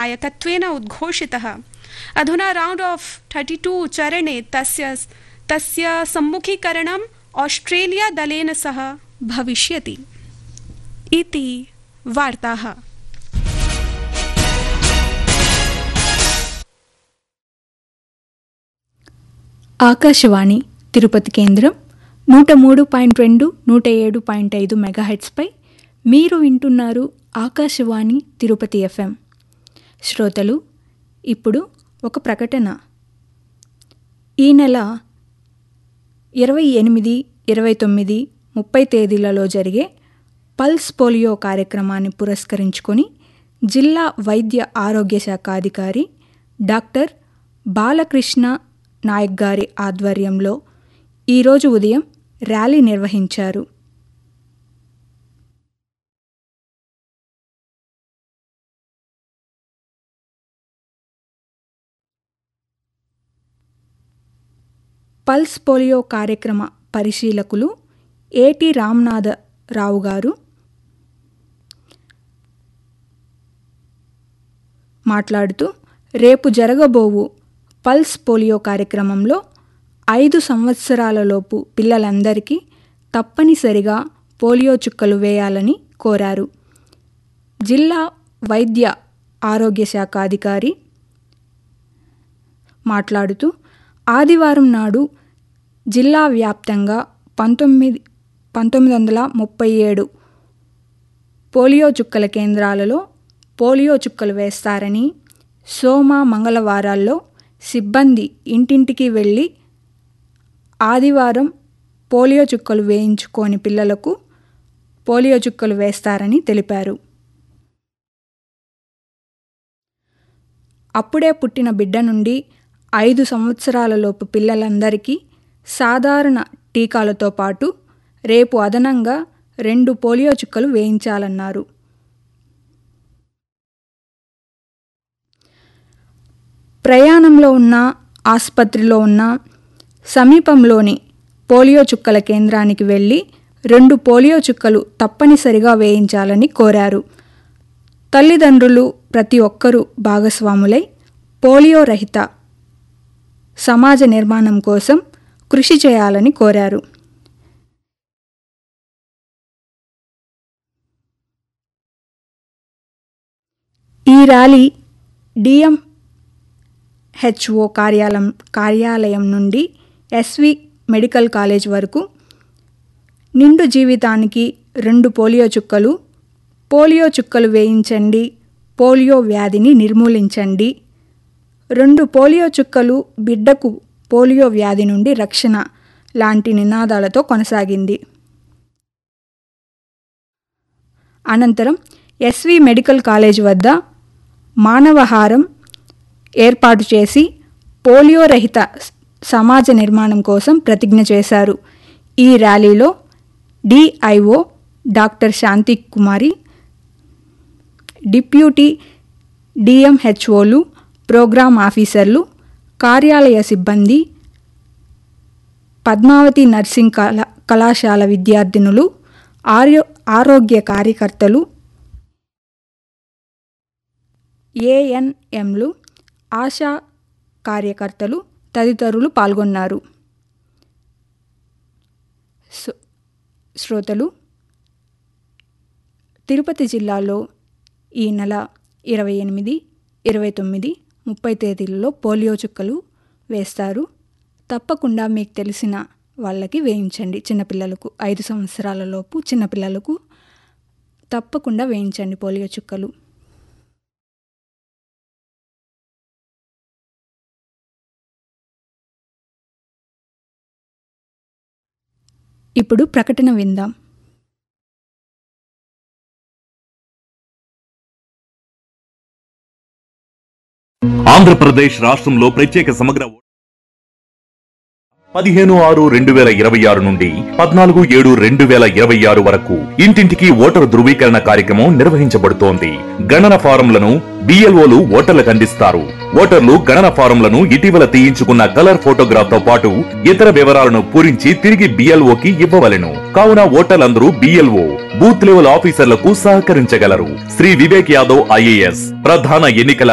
निर्णायकत्वेन उद्घोषितः अधुना round of thirty two चरणे तस्य तस्य सम्मुखीकरणम् आस्ट्रेलिया दलेन सह भविष्यति इति वार्ताः ఆకాశవాణి తిరుపతి కేంద్రం నూట మూడు పాయింట్ రెండు నూట ఏడు పాయింట్ ఐదు మెగాహెట్స్పై మీరు వింటున్నారు ఆకాశవాణి తిరుపతి ఎఫ్ఎం శ్రోతలు ఇప్పుడు ఒక ప్రకటన ఈ నెల ఇరవై ఎనిమిది ఇరవై తొమ్మిది ముప్పై తేదీలలో జరిగే పల్స్ పోలియో కార్యక్రమాన్ని పురస్కరించుకొని జిల్లా వైద్య ఆరోగ్య శాఖ అధికారి డాక్టర్ బాలకృష్ణ నాయక్ గారి ఆధ్వర్యంలో ఈరోజు ఉదయం ర్యాలీ నిర్వహించారు పల్స్ పోలియో కార్యక్రమ పరిశీలకులు ఏటి రామ్నాథరావు గారు మాట్లాడుతూ రేపు జరగబోవు పల్స్ పోలియో కార్యక్రమంలో ఐదు సంవత్సరాలలోపు పిల్లలందరికీ తప్పనిసరిగా పోలియో చుక్కలు వేయాలని కోరారు జిల్లా వైద్య ఆరోగ్య శాఖ అధికారి మాట్లాడుతూ ఆదివారం నాడు జిల్లా వ్యాప్తంగా పంతొమ్మిది పంతొమ్మిది వందల ముప్పై ఏడు పోలియో చుక్కల కేంద్రాలలో పోలియో చుక్కలు వేస్తారని సోమ మంగళవారాల్లో సిబ్బంది ఇంటింటికి వెళ్ళి ఆదివారం పోలియో చుక్కలు వేయించుకోని పిల్లలకు పోలియో చుక్కలు వేస్తారని తెలిపారు అప్పుడే పుట్టిన బిడ్డ నుండి ఐదు సంవత్సరాలలోపు పిల్లలందరికీ సాధారణ టీకాలతో పాటు రేపు అదనంగా రెండు పోలియో చుక్కలు వేయించాలన్నారు ప్రయాణంలో ఉన్న ఆసుపత్రిలో ఉన్న సమీపంలోని పోలియో చుక్కల కేంద్రానికి వెళ్ళి రెండు పోలియో చుక్కలు తప్పనిసరిగా వేయించాలని కోరారు తల్లిదండ్రులు ప్రతి ఒక్కరూ భాగస్వాములై పోలియో రహిత సమాజ నిర్మాణం కోసం కృషి చేయాలని కోరారు ఈ ర్యాలీ డిఎం హెచ్ఓ కార్యాలయం కార్యాలయం నుండి ఎస్వి మెడికల్ కాలేజ్ వరకు నిండు జీవితానికి రెండు పోలియో చుక్కలు పోలియో చుక్కలు వేయించండి పోలియో వ్యాధిని నిర్మూలించండి రెండు పోలియో చుక్కలు బిడ్డకు పోలియో వ్యాధి నుండి రక్షణ లాంటి నినాదాలతో కొనసాగింది అనంతరం ఎస్వి మెడికల్ కాలేజ్ వద్ద మానవహారం ఏర్పాటు చేసి పోలియో రహిత సమాజ నిర్మాణం కోసం ప్రతిజ్ఞ చేశారు ఈ ర్యాలీలో DIO doctor Shanti Kumari deputy డిఎంహెచ్ఓలు ప్రోగ్రాం ఆఫీసర్లు కార్యాలయ సిబ్బంది పద్మావతి నర్సింగ్ కళా కళాశాల విద్యార్థినులు ఆరో ఆరోగ్య కార్యకర్తలు ఏఎన్ఎంలు ఆశా కార్యకర్తలు తదితరులు పాల్గొన్నారు శ్రోతలు తిరుపతి జిల్లాలో ఈ నెల ఇరవై ఎనిమిది ఇరవై తొమ్మిది ముప్పై తేదీలలో పోలియో చుక్కలు వేస్తారు తప్పకుండా మీకు తెలిసిన వాళ్ళకి వేయించండి చిన్నపిల్లలకు ఐదు సంవత్సరాల లోపు చిన్నపిల్లలకు తప్పకుండా వేయించండి పోలియో చుక్కలు ఇప్పుడు ప్రకటన విందాం ఆంధ్రప్రదేశ్ రాష్ట్రంలో ప్రత్యేక సమగ్ర ఓ- పదిహేను ఆరు రెండు వేల ఇరవై ఆరు నుండి పద్నాలుగు ఏడు రెండు వేల ఇరవై ఆరు వరకు ఇంటింటికి ఓటరు ధృవీకరణ కార్యక్రమం నిర్వహించబడుతోంది గణన ఫారంలను బిఎల్ఓలు ఓటర్లకు అందిస్తారు ఓటర్లు గణన ఫారంలను ఇటీవల తీయించుకున్న కలర్ ఫోటోగ్రాఫ్ తో పాటు ఇతర వివరాలను పూరించి తిరిగి బిఎల్ఓకి ఇవ్వవలెను కావున ఓటర్లందరూ బిఎల్ఓ బూత్ లెవెల్ ఆఫీసర్లకు సహకరించగలరు శ్రీ వివేక్ యాదవ్ ఐఏఎస్ ప్రధాన ఎన్నికల